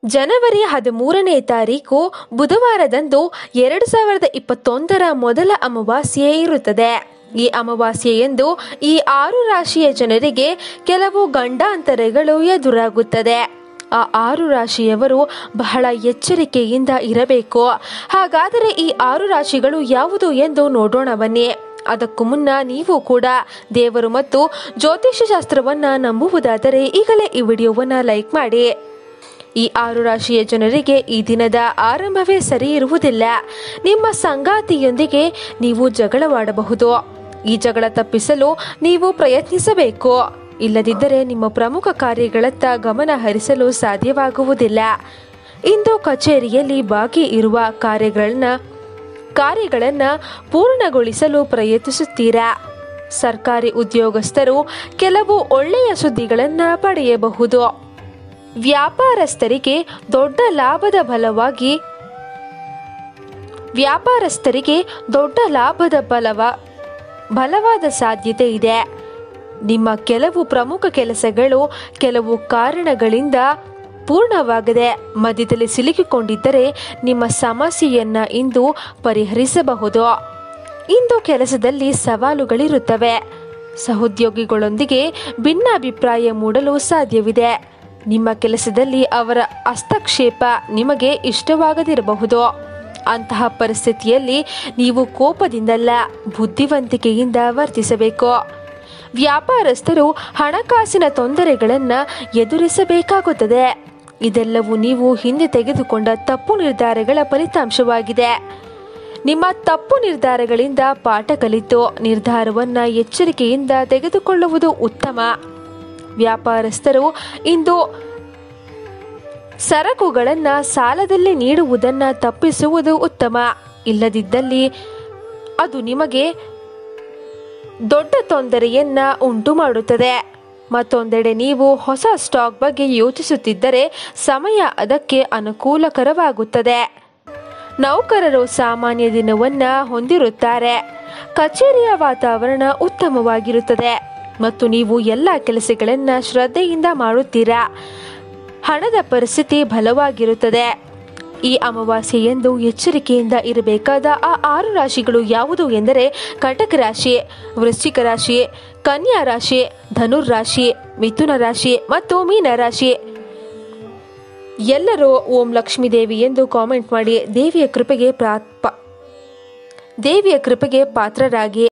ಜನವರಿ ಹದಿಮೂರನೇ ತಾರೀಕು ಬುಧವಾರದಂದು ಎರಡು ಸಾವಿರದ ಇಪ್ಪತ್ತೊಂದರ ಮೊದಲ ಅಮಾವಾಸ್ಯೆ ಇರುತ್ತದೆ ಈ ಅಮಾವಾಸ್ಯೆಯಂದು ಈ ಆರು ರಾಶಿಯ ಜನರಿಗೆ ಕೆಲವು ಗಂಡಾಂತರಗಳು ಎದುರಾಗುತ್ತದೆ ಆ ಆರು ರಾಶಿಯವರು ಬಹಳ ಎಚ್ಚರಿಕೆಯಿಂದ ಇರಬೇಕು ಹಾಗಾದರೆ ಈ ಆರು ರಾಶಿಗಳು ಯಾವುದು ಎಂದು ನೋಡೋಣ ಬನ್ನಿ ಅದಕ್ಕೂ ಮುನ್ನ ನೀವು ಕೂಡ ದೇವರು ಮತ್ತು ಜ್ಯೋತಿಷ್ಯ ಶಾಸ್ತ್ರವನ್ನ ನಂಬುವುದಾದರೆ ಈಗಲೇ ಈ ವಿಡಿಯೋವನ್ನ ಲೈಕ್ ಮಾಡಿ ಈ ಆರು ರಾಶಿಯ ಜನರಿಗೆ ಈ ದಿನದ ಆರಂಭವೇ ಸರಿ ಇರುವುದಿಲ್ಲ ನಿಮ್ಮ ಸಂಗಾತಿಯೊಂದಿಗೆ ನೀವು ಜಗಳವಾಡಬಹುದು ಈ ಜಗಳ ತಪ್ಪಿಸಲು ನೀವು ಪ್ರಯತ್ನಿಸಬೇಕು ಇಲ್ಲದಿದ್ದರೆ ನಿಮ್ಮ ಪ್ರಮುಖ ಕಾರ್ಯಗಳತ್ತ ಗಮನ ಹರಿಸಲು ಸಾಧ್ಯವಾಗುವುದಿಲ್ಲ ಇಂದು ಕಚೇರಿಯಲ್ಲಿ ಬಾಕಿ ಇರುವ ಕಾರ್ಯಗಳನ್ನ ಕಾರ್ಯಗಳನ್ನು ಪೂರ್ಣಗೊಳಿಸಲು ಪ್ರಯತ್ನಿಸುತ್ತೀರಾ ಸರ್ಕಾರಿ ಉದ್ಯೋಗಸ್ಥರು ಕೆಲವು ಒಳ್ಳೆಯ ಸುದ್ದಿಗಳನ್ನು ಪಡೆಯಬಹುದು ವ್ಯಾಪಾರಸ್ಥರಿಗೆ ದೊಡ್ಡ ಲಾಭದ ಬಲವಾಗಿ ವ್ಯಾಪಾರಸ್ಥರಿಗೆ ದೊಡ್ಡ ಲಾಭದ ಬಲವ ಬಲವಾದ ಸಾಧ್ಯತೆ ಇದೆ ನಿಮ್ಮ ಕೆಲವು ಪ್ರಮುಖ ಕೆಲಸಗಳು ಕೆಲವು ಕಾರಣಗಳಿಂದ ಪೂರ್ಣವಾಗದೆ ಮಧ್ಯದಲ್ಲಿ ಸಿಲುಕಿಕೊಂಡಿದ್ದರೆ ನಿಮ್ಮ ಸಮಸ್ಯೆಯನ್ನ ಇಂದು ಪರಿಹರಿಸಬಹುದು ಇಂದು ಕೆಲಸದಲ್ಲಿ ಸವಾಲುಗಳಿರುತ್ತವೆ ಸಹೋದ್ಯೋಗಿಗಳೊಂದಿಗೆ ಭಿನ್ನಾಭಿಪ್ರಾಯ ಮೂಡಲು ಸಾಧ್ಯವಿದೆ ನಿಮ್ಮ ಕೆಲಸದಲ್ಲಿ ಅವರ ಹಸ್ತಕ್ಷೇಪ ನಿಮಗೆ ಇಷ್ಟವಾಗದಿರಬಹುದು ಅಂತಹ ಪರಿಸ್ಥಿತಿಯಲ್ಲಿ ನೀವು ಕೋಪದಿಂದಲ್ಲ ಬುದ್ಧಿವಂತಿಕೆಯಿಂದ ವರ್ತಿಸಬೇಕು ವ್ಯಾಪಾರಸ್ಥರು ಹಣಕಾಸಿನ ತೊಂದರೆಗಳನ್ನು ಎದುರಿಸಬೇಕಾಗುತ್ತದೆ ಇದೆಲ್ಲವೂ ನೀವು ಹಿಂದೆ ತೆಗೆದುಕೊಂಡ ತಪ್ಪು ನಿರ್ಧಾರಗಳ ಫಲಿತಾಂಶವಾಗಿದೆ ನಿಮ್ಮ ತಪ್ಪು ನಿರ್ಧಾರಗಳಿಂದ ಪಾಠ ಕಲಿತು ನಿರ್ಧಾರವನ್ನು ಎಚ್ಚರಿಕೆಯಿಂದ ತೆಗೆದುಕೊಳ್ಳುವುದು ಉತ್ತಮ ವ್ಯಾಪಾರಸ್ಥರು ಇಂದು ಸರಕುಗಳನ್ನು ಸಾಲದಲ್ಲಿ ನೀಡುವುದನ್ನು ತಪ್ಪಿಸುವುದು ಉತ್ತಮ ಇಲ್ಲದಿದ್ದಲ್ಲಿ ಅದು ನಿಮಗೆ ದೊಡ್ಡ ತೊಂದರೆಯನ್ನ ಉಂಟು ಮಾಡುತ್ತದೆ ಮತ್ತೊಂದೆಡೆ ನೀವು ಹೊಸ ಸ್ಟಾಕ್ ಬಗ್ಗೆ ಯೋಚಿಸುತ್ತಿದ್ದರೆ ಸಮಯ ಅದಕ್ಕೆ ಅನುಕೂಲಕರವಾಗುತ್ತದೆ ನೌಕರರು ಸಾಮಾನ್ಯ ದಿನವನ್ನ ಹೊಂದಿರುತ್ತಾರೆ ಕಚೇರಿಯ ವಾತಾವರಣ ಉತ್ತಮವಾಗಿರುತ್ತದೆ ಮತ್ತು ನೀವು ಎಲ್ಲ ಕೆಲಸಗಳನ್ನ ಶ್ರದ್ಧೆಯಿಂದ ಮಾಡುತ್ತೀರಾ ಹಣದ ಪರಿಸ್ಥಿತಿ ಬಲವಾಗಿರುತ್ತದೆ ಈ ಅಮಾವಾಸ್ಯೆಯಂದು ಎಚ್ಚರಿಕೆಯಿಂದ ಇರಬೇಕಾದ ಆ ಆರು ರಾಶಿಗಳು ಯಾವುದು ಎಂದರೆ ಕಟಕ ರಾಶಿ ವೃಶ್ಚಿಕ ರಾಶಿ ಕನ್ಯಾ ರಾಶಿ ಧನುರ್ ರಾಶಿ ಮಿಥುನ ರಾಶಿ ಮತ್ತು ಮೀನ ರಾಶಿ ಎಲ್ಲರೂ ಓಂ ಲಕ್ಷ್ಮೀ ದೇವಿ ಎಂದು ಕಾಮೆಂಟ್ ಮಾಡಿ ದೇವಿಯ ಕೃಪೆಗೆ ಪ್ರಾ ಪ- ದೇವಿಯ ಕೃಪೆಗೆ ಪಾತ್ರರಾಗಿ